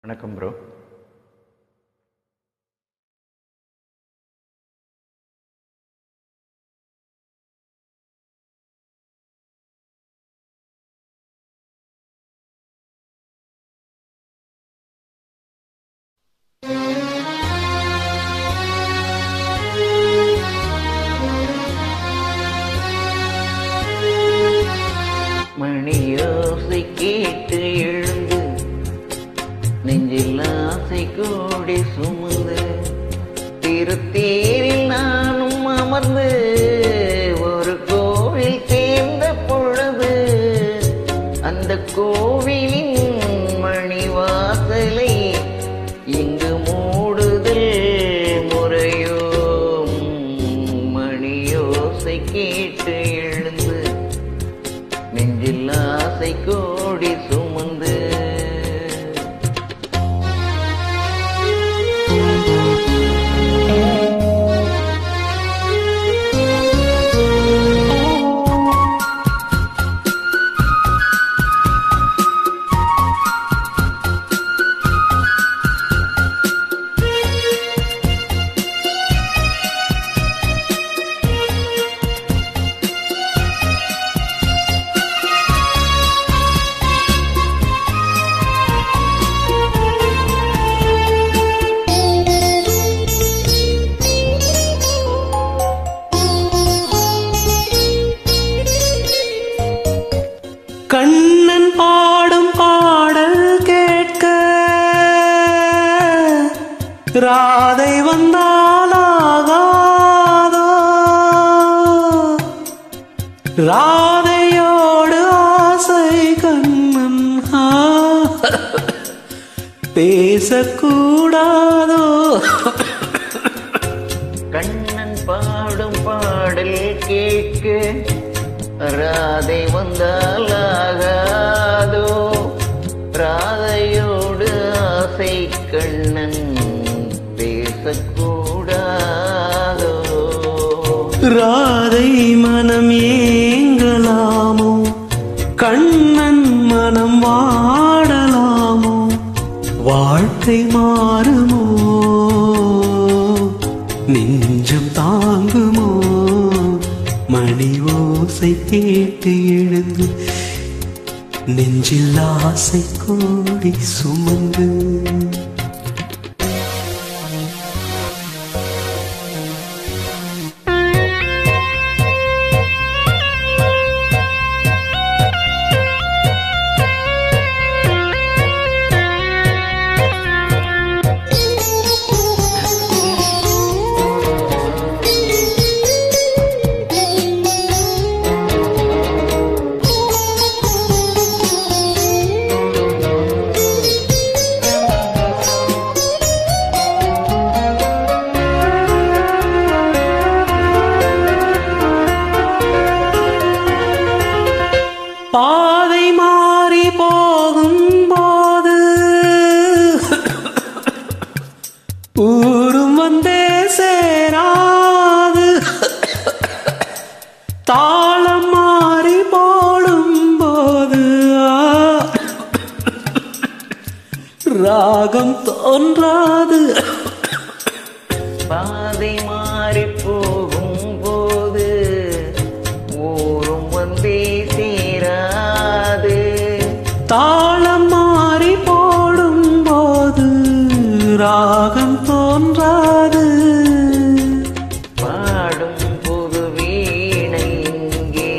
வணக்கம் ப்ரோ மணியோசை கேட்டு எழுந்து நெஞ்சில் ஆசை கூடி சுமந்து திருத்தேரில் நானும் அமர்ந்து ஒரு கோவில் சேர்ந்த பொழுது அந்த கோவிலின் மணிவாசலை இங்கு மூடுதல் முறையோ மணியோசை கேட்டு எழுந்து நெஞ்சில் ஆசை கோடி சுமந்து கண்ணன் பாடும் பாடல் கேட்க ராதை வந்தாலாகாதோ ராதையோடு ஆசை கண்ணன் ஆ, பேசக்கூடாதோ கண்ணன் பாடும் பாடல் கேட்க ராதை வந்தாலாகாதோ ராதையோடு ஆசை கண்ணன் பேசக்கூடாதோ ராதை மனம் ஏங்கலாமோ கண்ணன் மனம் வாடலாமோ வாழ்க்கை மாறுமோ நெஞ்சம் தாங்குமோ மணி ஓசை கேட்டு எழுந்து நெஞ்சில் ஆசை கோடி சுமந்து பாதை மாறி போகும்போது ஊரும் வந்தே சேராது தாளம் மாறி போடும்போது ஆ, ராகம் தோன்றாது பாதை மாறி போகும் போது ஊரும் வந்தே சேராது தாளம் மாறி போடும்போது ராகம் தோன்றாது பாடும் புது வீணை இங்கே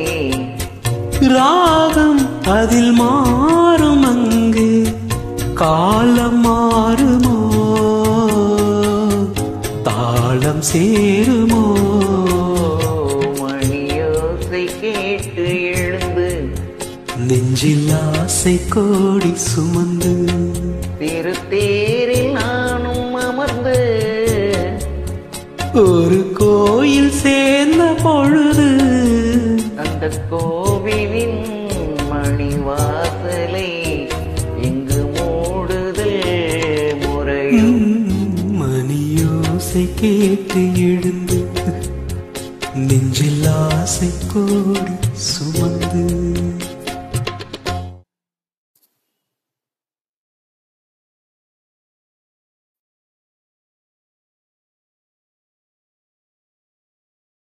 ராகம் அதில் மாறும் அங்கு காலம் மாறுமோ தாளம் சேருமோ மணியோசை கேட்டு எழுந்து நெஞ்சில் ஆசை கோடி சுமந்து திருத்தேரில் நானும் அமர்ந்து ஒரு கோயில் சேர்ந்த பொழுது அந்த கோவிலின் மணிவாசலை இங்கு மூடுதல் முறையும் மணியோசை கேட்டு எழுந்து